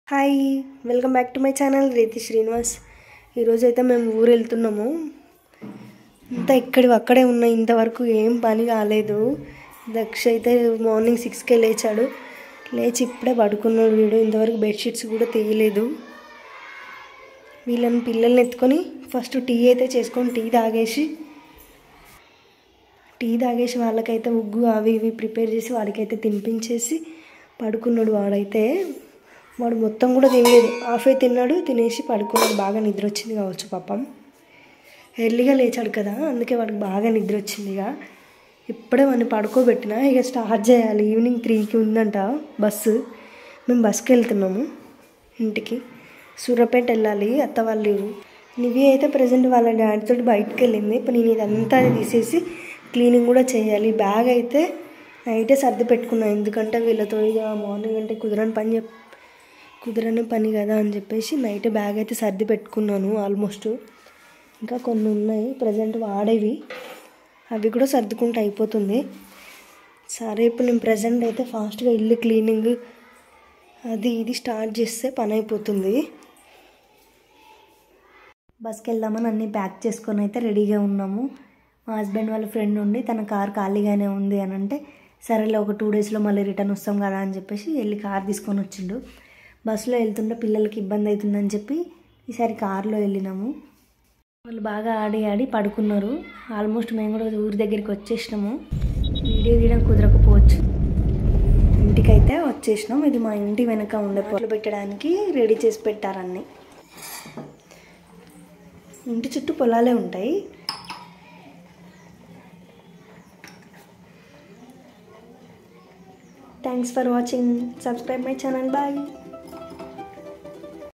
hi welcome back to my channel Reethi Srinivas ఈరోజు అయితే మేము ఊరు వెళ్తున్నాము అంతా ఇక్కడి అక్కడే ఉన్నాయి ఇంతవరకు ఏం పని కాలేదు దక్ష అయితే మార్నింగ్ సిక్స్కే లేచాడు లేచి ఇప్పుడే పడుకున్నాడు వీడు ఇంతవరకు బెడ్షీట్స్ కూడా తీయలేదు వీళ్ళని పిల్లల్ని ఎత్తుకొని ఫస్ట్ టీ అయితే చేసుకొని టీ తాగేసి టీ తాగేసి వాళ్ళకైతే ఉగ్గు అవి ఇవి ప్రిపేర్ చేసి వాడికైతే తినిపించేసి పడుకున్నాడు వాడైతే వాడు మొత్తం కూడా తినలేదు హాఫే తిన్నాడు తినేసి పడుకున్నాడు బాగా నిద్ర వచ్చింది కావచ్చు పాపం ఎర్లీగా లేచాడు కదా అందుకే వాడికి బాగా నిద్ర వచ్చింది ఇక ఇప్పుడే వాడిని పడుకోబెట్టిన ఇక స్టార్ట్ చేయాలి ఈవినింగ్ త్రీకి ఉందంట బస్సు మేము బస్కి వెళ్తున్నాము ఇంటికి సూర్యాపేట వెళ్ళాలి అత్త వాళ్ళు నివి అయితే ప్రజెంట్ వాళ్ళ డాడీతో బయటకు వెళ్ళింది ఇప్పుడు నేను ఇదంతా తీసేసి క్లీనింగ్ కూడా చేయాలి బ్యాగ్ అయితే నైటే సర్ది పెట్టుకున్నాను ఎందుకంటే వీళ్ళతో ఇక మార్నింగ్ అంటే కుదరని పని చెప్ కుదరని పని కదా అని చెప్పేసి నైట్ బ్యాగ్ అయితే సర్ది పెట్టుకున్నాను ఆల్మోస్ట్ ఇంకా కొన్ని ఉన్నాయి ప్రజెంట్ వాడేవి అవి కూడా సర్దుకుంటే అయిపోతుంది సరే ఇప్పుడు నేను ప్రజెంట్ అయితే ఫాస్ట్గా ఇల్లు క్లీనింగ్ అది ఇది స్టార్ట్ చేస్తే పని అయిపోతుంది బస్కి వెళ్దామని అన్నీ ప్యాక్ చేసుకొని అయితే రెడీగా ఉన్నాము మా హస్బెండ్ వాళ్ళ ఫ్రెండ్ ఉండి తన కార్ ఖాళీగానే ఉంది అని అంటే సరేలే ఒక టూ డేస్లో మళ్ళీ రిటర్న్ వస్తాం కదా అని చెప్పేసి వెళ్ళి కార్ తీసుకొని వచ్చిండు బస్సులో వెళ్తుంటే పిల్లలకి ఇబ్బంది అవుతుందని చెప్పి ఈసారి కార్లో వెళ్ళినాము వాళ్ళు బాగా ఆడి ఆడి పడుకున్నారు ఆల్మోస్ట్ మేము కూడా ఊరి దగ్గరికి వచ్చేసినాము వీడియో తీయడం కుదరకపోవచ్చు ఇంటికైతే వచ్చేసినాం ఇది మా ఇంటి వెనక ఉండే పొట్లు పెట్టడానికి రెడీ చేసి పెట్టారన్నీ ఇంటి చుట్టూ పొలాలే ఉంటాయి thanks for watching subscribe my channel bye